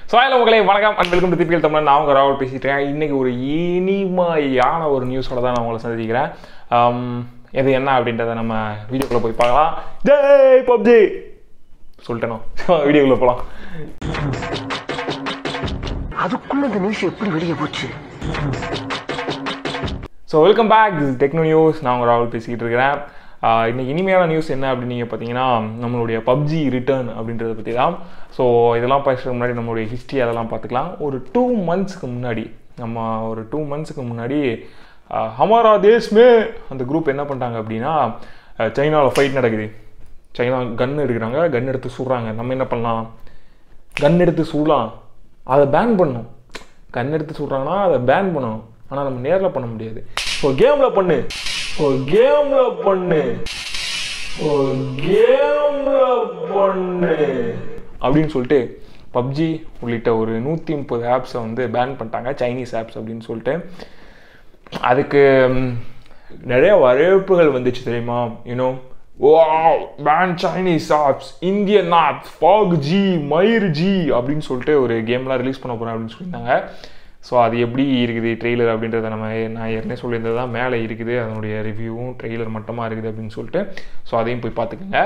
So hello உங்களே வணக்கம் and welcome to திப்பியல் தமிழ் நான் உங்கள் ராவல் பேசிட்டு இருக்கேன் இன்னைக்கு ஒரு இனிமையான ஒரு நியூஸோட தான் நான் உங்களை சந்திக்கிறேன் ஆம், இது என்ன அப்படின்றத நம்ம வீடியோக்குள்ளே போய் பார்க்கலாம் ஜெய் பப்ஜி சொல்லிட்டேனோ வீடியோக்குள்ளே போகலாம் அதுக்குள்ள இந்த நியூஸ் எப்படி வெளியே போச்சு so welcome back this techno news நான் உங்கள் ராகுல் பேசிக்கிட்டு இருக்கிறேன் ஆஹ் இன்னைக்கு இனிமையான நியூஸ் என்ன அப்படின்னு நீங்கள் பார்த்தீங்கன்னா நம்மளுடைய பப்ஜி ரிட்டர்ன் அப்படின்றத பற்றி தான் ஸோ இதெல்லாம் பேசுறதுக்கு முன்னாடி நம்மளுடைய ஹிஸ்ட்ரி அதெல்லாம் பார்த்துக்கலாம் ஒரு டூ மந்த்ஸ்க்கு முன்னாடி நம்ம ஒரு டூ மந்த்ஸ்க்கு முன்னாடி ஆஹ் ஹமாரா தேஷ்மே அந்த குரூப் என்ன பண்ணிட்டாங்க அப்படின்னா சைனாவில் ஃபைட் நடக்குது சைனா கன் எடுக்கிறாங்க கன் எடுத்து சுடுறாங்க நம்ம என்ன பண்ணலாம் கன் எடுத்து சுடலாம் அதை பேன் பண்ணணும் கன் எடுத்து சுடுறாங்கன்னா அதை பேன் பண்ணணும் ஆனால் நம்ம நேரில் பண்ண முடியாது இப்போ கேமில் பண்ணு இப்போ கேமில் பண்ணு இப்போ கேமில் பண்ணு அப்படின்னு சொல்லிட்டு பப்ஜி உள்ளிட்ட ஒரு நூற்றி முப்பது ஆப்ஸை வந்து பேன் பண்ணிட்டாங்க சைனீஸ் ஆப்ஸ் அப்படின்னு சொல்லிட்டு அதுக்கு ம், நிறைய வரவேற்புகள் வந்துச்சு தெரியுமா you know wow ban Chinese apps Indian apps FAU-G மயிர் ஜி அப்படின்னு சொல்லிட்டு ஒரு கேம்லாம் ரிலீஸ் பண்ண போகிறேன் அப்படின்னு சொல்லியிருந்தாங்க ஸோ அது எப்படி இருக்குது ட்ரெய்லர் அப்படின்றத நம்ம நான் ஏற்கனவே சொல்லியிருந்தது தான் மேலே இருக்குது அதனுடைய ரிவ்யூவும் ட்ரெய்லர் மட்டமாக இருக்குது அப்படின்னு சொல்லிட்டு ஸோ அதையும் போய் பார்த்துக்குங்க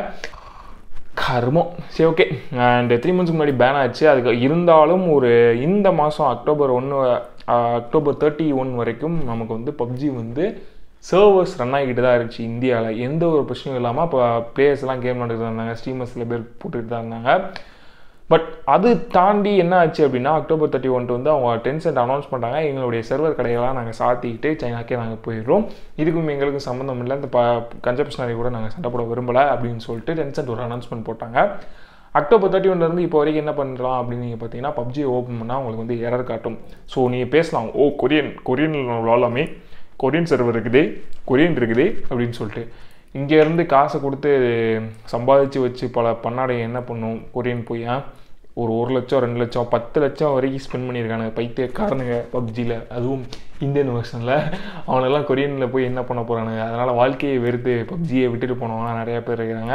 கர்மம் சரி ஓகே அண்ட் த்ரீ மந்த்ஸ்க்கு முன்னாடி பேன் ஆச்சு அதுக்கு இருந்தாலும் ஒரு இந்த மாதம் அக்டோபர் ஒன்று அக்டோபர் தேர்ட்டி ஒன் வரைக்கும் நமக்கு வந்து பப்ஜி வந்து சர்வர்ஸ் ரன் ஆகிட்டு தான் இருந்துச்சு இந்தியாவில் எந்த ஒரு பிரச்சனையும் இல்லாமல் இப்போ பிளேயர்ஸ் எல்லாம் கேம் விளாண்டுட்டு தான் இருந்தாங்க ஸ்ட்ரீமர்ஸ் சில பேர் போட்டுக்கிட்டு தான் இருந்தாங்க பட் அது தாண்டி என்ன ஆச்சு அப்படின்னா அக்டோபர் தேர்ட்டி ஒன் வந்து அவங்க டென்சென்ட் அனௌன்ஸ் பண்ணிட்டாங்க எங்களுடைய சர்வர் கடையெல்லாம் நாங்கள் சாத்திக்கிட்டு சைனாக்கே நாங்கள் போயிடுறோம் இதுக்கும் எங்களுக்கும் சம்மந்தம் இல்லை இந்த ப கன்சப்ஷனரி கூட நாங்கள் சண்டை போட விரும்பலை அப்படின்னு சொல்லிட்டு டென்சென்ட் ஒரு அனௌன்ஸ்மெண்ட் போட்டாங்க அக்டோபர் தேர்ட்டி ஒன்லேருந்து இப்போ வரைக்கும் என்ன பண்ணுறோம் அப்படின்னு நீங்கள் பார்த்தீங்கன்னா பப்ஜி ஓப்பன் பண்ணால் உங்களுக்கு வந்து எரர் காட்டும் ஸோ நீங்கள் பேசலாம் ஓ கொரியன் கொரியனில் விளாடலாமே கொரியன் சர்வர் இருக்குது கொரியன் இருக்குது அப்படின்னு சொல்லிட்டு இங்கேருந்து காசை கொடுத்து சம்பாதிச்சு வச்சு பல பன்னாடை என்ன பண்ணும் கொரியன் போய் ஆ? ஒரு ஒரு லட்சம் ரெண்டு லட்சம் பத்து லட்சம் வரைக்கும் ஸ்பெண்ட் பண்ணியிருக்கானுங்க பைத்தியக்காரனுங்க பப்ஜியில் அதுவும் இந்தியன் வெர்ஷனில் அவனெல்லாம் கொரியனில் போய் என்ன பண்ண போகிறானுங்க அதனால் வாழ்க்கையை வெறுத்து பப்ஜியை விட்டுட்டு போனவங்களாம் நிறைய பேர் இருக்கிறாங்க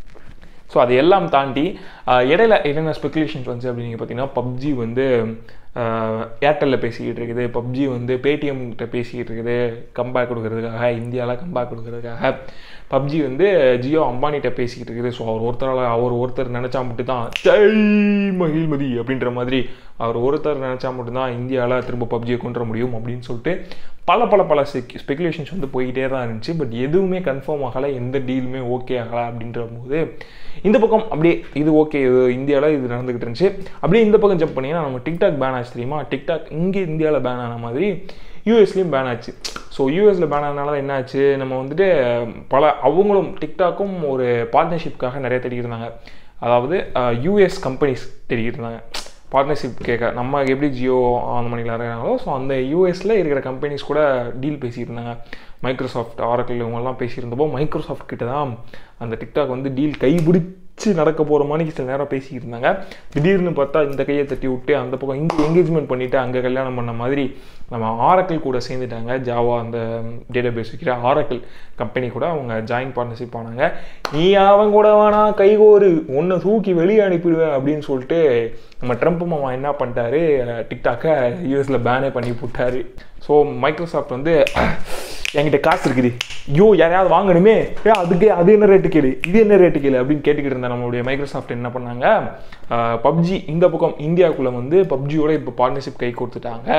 ஸோ அது எல்லாம் தாண்டி ஆஹ், இடையில என்னென்ன ஸ்பெகுலேஷன்ஸ் வந்துச்சு அப்படின்னு நீங்கள் பார்த்தீங்கன்னா பப்ஜி வந்து ஏர்டெல்லில் பேசிக்கிட்டு இருக்குது பப்ஜி வந்து பேடிஎம் கிட்ட பேசிக்கிட்டு இருக்குது கம்பேக் கொடுக்கறதுக்காக இந்தியாவில் கம்பேக் கொடுக்கறதுக்காக பப்ஜி வந்து ஜியோ அம்பானிட்ட பேசிக்கிட்டு இருக்குது ஸோ அவர் ஒருத்தரால் அவர் ஒருத்தர் நினச்சா மட்டும் தான் ஜெய் மகிழ்மதி அப்படின்ற மாதிரி அவர் ஒருத்தர் நினச்சா மட்டும்தான் இந்தியாவில் திரும்ப பப்ஜியை கொண்டு வர முடியும் அப்படின்னு சொல்லிட்டு பல பல பல ஸ்பெகுலேஷன்ஸ் வந்து போயிட்டே தான் இருந்துச்சு பட் எதுவுமே கன்ஃபார்ம் ஆகலை எந்த டீலுமே ஓகே ஆகலை அப்படின்ற போது இந்த பக்கம் அப்படியே இது ஓகே இது இந்தியாவில் இது நடந்துகிட்டு இருந்துச்சு அப்படியே இந்த பக்கம் ஜம்ப் பண்ணிங்கன்னா நம்ம டிக்டாக் பேன் ஆச்சு தெரியுமா டிக்டாக் இங்கே இந்தியாவில் பேன் ஆன மாதிரி யூஎஸ்லேயும் பேன் ஆச்சு ஸோ யூஎஸில் பேன் ஆனதுனால என்ன ஆச்சு நம்ம வந்துட்டு பல அவங்களும் டிக்டாக்கும் ஒரு பார்ட்னர்ஷிப்காக நிறைய தேடிக்கிட்டு இருந்தாங்க அதாவது யூஎஸ் கம்பெனிஸ் தேடிக்கிட்டு இருந்தாங்க பார்ட்னர்ஷிப் கேட்க நம்ம எப்படி ஜியோ அந்த மாதிரிலாம் இருக்கிறாங்களோ ஸோ அந்த யூஎஸில் இருக்கிற கம்பெனிஸ் கூட டீல் பேசிட்டு இருந்தாங்க மைக்ரோசாஃப்ட் ஆரக்கிள் இவங்கெல்லாம் பேசியிருந்தப்போ மைக்ரோசாஃப்ட் கிட்ட தான் அந்த டிக்டாக் வந்து டீல் கைபிடிச்சு நடக்க போகிற மாதிரி சில நேரம் பேசிக்கிட்டு இருந்தாங்க திடீர்னு பார்த்தா இந்த கையை தட்டி விட்டு அந்த பக்கம் இங்கே என்கேஜ்மெண்ட் பண்ணிவிட்டு அங்கே கல்யாணம் பண்ண மாதிரி நம்ம ஆரக்கிள் கூட சேர்ந்துட்டாங்க ஜாவா அந்த டேட்டா பேஸ் வைக்கிற ஆரக்கிள் கம்பெனி கூட அவங்க ஜாயின் பார்ட்னர்ஷிப் ஆனாங்க நீ அவன் கூட வேணா கைகோரு உன்னை தூக்கி வெளியே அனுப்பிடுவேன் அப்படின்னு சொல்லிட்டு நம்ம ட்ரம்ப் மாமா என்ன பண்ணிட்டாரு டிக்டாக்கை யூஎஸில் பேனே பண்ணி போட்டாரு ஸோ மைக்ரோசாஃப்ட் வந்து என்கிட்ட காசு இருக்குது ஐயோ யாரையாவது வாங்கணுமே ஏ அதுக்கு அது என்ன ரேட்டு கேளு இது என்ன ரேட்டு கேளு அப்படின்னு கேட்டுக்கிட்டு இருந்த நம்மளுடைய மைக்ரோசாஃப்ட் என்ன பண்ணாங்க பப்ஜி இந்த பக்கம் இந்தியாவுக்குள்ளே வந்து பப்ஜியோட இப்போ பார்ட்னர்ஷிப் கை கொடுத்துட்டாங்க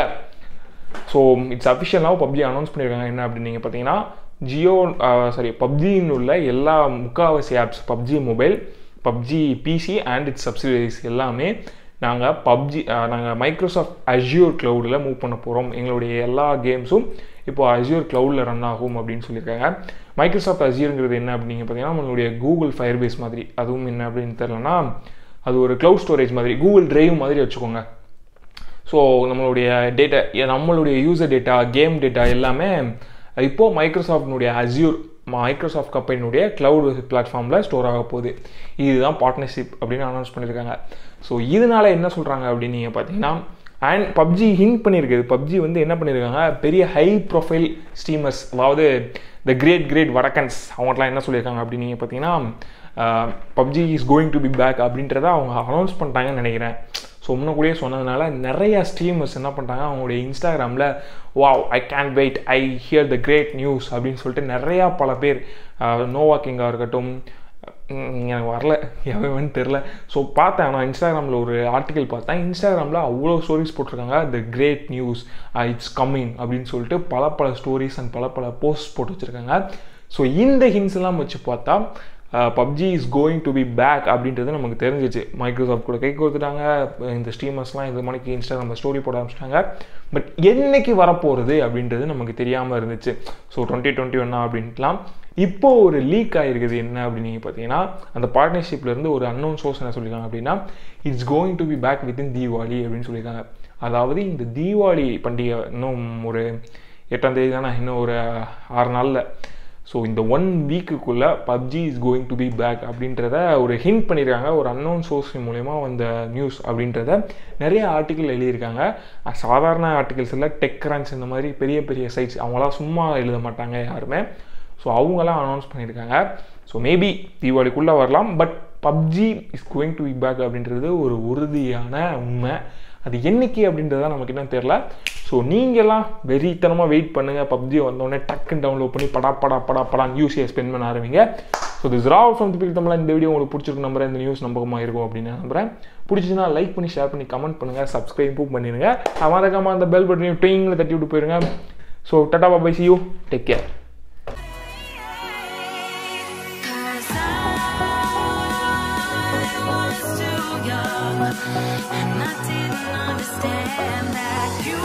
ஸோ இட்ஸ் அஃபிஷியலாக பப்ஜி அனௌன்ஸ் பண்ணியிருக்காங்க என்ன அப்படின்னு நீங்கள் பார்த்தீங்கன்னா ஜியோ சாரி பப்ஜின்னு உள்ள எல்லா முக்காவாசி apps PUBG mobile PUBG PC and its subsidiaries எல்லாமே நாங்கள் பப்ஜி நாங்கள் மைக்ரோசாஃப்ட் அஜியோர் க்ளவுடில் மூவ் பண்ண போகிறோம் எங்களுடைய எல்லா கேம்ஸும் இப்போ அஜியோர் க்ளவுடில் ரன் ஆகும் அப்படின்னு சொல்லியிருக்காங்க மைக்ரோசாஃப்ட் அஜியோருங்கிறது என்ன அப்படின்னு பார்த்தீங்கன்னா நம்மளுடைய கூகுள் ஃபயர் பேஸ் மாதிரி அதுவும் என்ன அப்படின்னு தெரிலனா அது ஒரு க்ளவுட் ஸ்டோரேஜ் மாதிரி கூகுள் டிரைவ் மாதிரி வச்சுக்கோங்க ஸோ நம்மளுடைய டேட்டா நம்மளுடைய யூசர் டேட்டா கேம் டேட்டா எல்லாமே இப்போது மைக்ரோசாஃப்டினுடைய அசியூர் மைக்ரோசாஃப்ட் கம்பெனியுடைய க்ளவுட் பிளாட்ஃபார்மில் ஸ்டோர் ஆக போகுது இதுதான் பார்ட்னர்ஷிப் அப்படின்னு அனௌன்ஸ் பண்ணியிருக்காங்க ஸோ இதனால என்ன சொல்கிறாங்க அப்படின்னு நீங்கள் பார்த்தீங்கன்னா அண்ட் பப்ஜி ஹிண்ட் பண்ணியிருக்குது பப்ஜி வந்து என்ன பண்ணியிருக்காங்க பெரிய ஹை ப்ரொஃபைல் ஸ்ட்ரீமர்ஸ் அதாவது த கிரேட் கிரேட் வடக்கன்ஸ் அவங்களாம் என்ன சொல்லியிருக்காங்க அப்படின்னு நீங்கள் பார்த்தீங்கன்னா PUBG is going to be back அப்படின்றத அவங்க அனௌன்ஸ் பண்ணிட்டாங்கன்னு நினைக்கிறேன் ஸோ முன்னக்கூடியே சொன்னதுனால நிறைய ஸ்ட்ரீமர்ஸ் என்ன பண்ணுறாங்க அவங்களுடைய இன்ஸ்டாகிராமில் wow I can wait I hear the great news அப்படின்னு சொல்லிட்டு நிறையா பல பேர் நோவா கிங்காக இருக்கட்டும் உம், எனக்கு வரல எவன் தெரில ஸோ பார்த்தேன் நான் இன்ஸ்டாகிராமில் ஒரு ஆர்டிக்கல் பார்த்தேன் இன்ஸ்டாகிராமில் அவ்வளோ ஸ்டோரிஸ் போட்டிருக்காங்க the great news it's coming அப்படின்னு சொல்லிட்டு பல பல ஸ்டோரிஸ் அண்ட் பல பல போஸ்ட் போட்டு வச்சுருக்காங்க ஸோ இந்த ஹின்ஸ் எல்லாம் வச்சு பார்த்தா PUBG is going to be back அப்படின்றது நமக்கு தெரிஞ்சிச்சு மைக்ரோசாஃப்ட் கூட கை கொடுத்துட்டாங்க இந்த ஸ்ட்ரீமர்ஸ்லாம் இது மணிக்கு இன்ஸ்டாகிராமில் ஸ்டோரி போட ஆரம்பிச்சிட்டாங்க பட் என்னைக்கு வரப்போகிறது அப்படின்றது நமக்கு தெரியாமல் இருந்துச்சு ஸோ டுவெண்ட்டி டுவெண்ட்டி ஒன்னா அப்படின்ட்டுலாம் இப்போ ஒரு லீக் ஆகிருக்குது என்ன அப்படின்னு நீங்கள் பார்த்தீங்கன்னா அந்த பார்ட்னர்ஷிப்ல இருந்து ஒரு அன்னோன் சோர்ஸ் என்ன சொல்லியிருக்காங்க அப்படின்னா it's going to be back within Deepavali அப்படின்னு சொல்லியிருக்காங்க அதாவது இந்த தீபாவளி பண்டிகை இன்னும் ஒரு எட்டாம் தேதி தானே இன்னும் ஒரு ஆறு நாளில் ஸோ இந்த ஒன் வீக்குக்குள்ளே PUBG is going to be back அப்படின்றத ஒரு ஹிண்ட் பண்ணியிருக்காங்க ஒரு அன்னோன் சோர்ஸ் மூலயமா வந்த நியூஸ் அப்படின்றத நிறைய ஆர்டிக்கல் எழுதியிருக்காங்க அஹ் சாதாரண ஆர்டிகல்ஸ் இல்லை டெக் கிரான்ஸ் இந்த மாதிரி பெரிய பெரிய சைட்ஸ் அவங்களாம் சும்மா எழுத மாட்டாங்க யாருமே ஸோ அவங்களாம் அனௌன்ஸ் பண்ணியிருக்காங்க ஸோ மேபி தீபாவளிக்குள்ளே வரலாம் but PUBG is going to be back அப்படின்றது ஒரு உறுதியான உண்மை அது என்னைக்கு அப்படின்றது தான் நமக்கு என்ன தெரில ஸோ நீங்கள்லாம் வெறித்தனமாக வெயிட் பண்ணுங்கள் பப்ஜி வந்தோடனே டக்குன்னு டவுன்லோட் பண்ணி படா படா படா படான்னு யூஸியை ஸ்பெண்ட் பண்ண ஆரம்பிங்க ஸோ திஸ் ராவ் ஃப்ரம் திபிக் தமிழ் இந்த வீடியோ உங்களுக்கு பிடிச்சிருக்கு நம்புறேன் இந்த நியூஸ் நம்பகமாக இருக்கும் அப்படின்னு நான் நம்புறேன் பிடிச்சிச்சுன்னா லைக் பண்ணி ஷேர் பண்ணி கமெண்ட் பண்ணுங்கள் சப்ஸ்கிரைபும் பண்ணிடுங்க மறக்காம அந்த பெல் பட்டனையும் ட்விங்கில் தட்டி விட்டு போயிருங்க so tata bye bye see you take care Cause I was too young and I didn't understand that you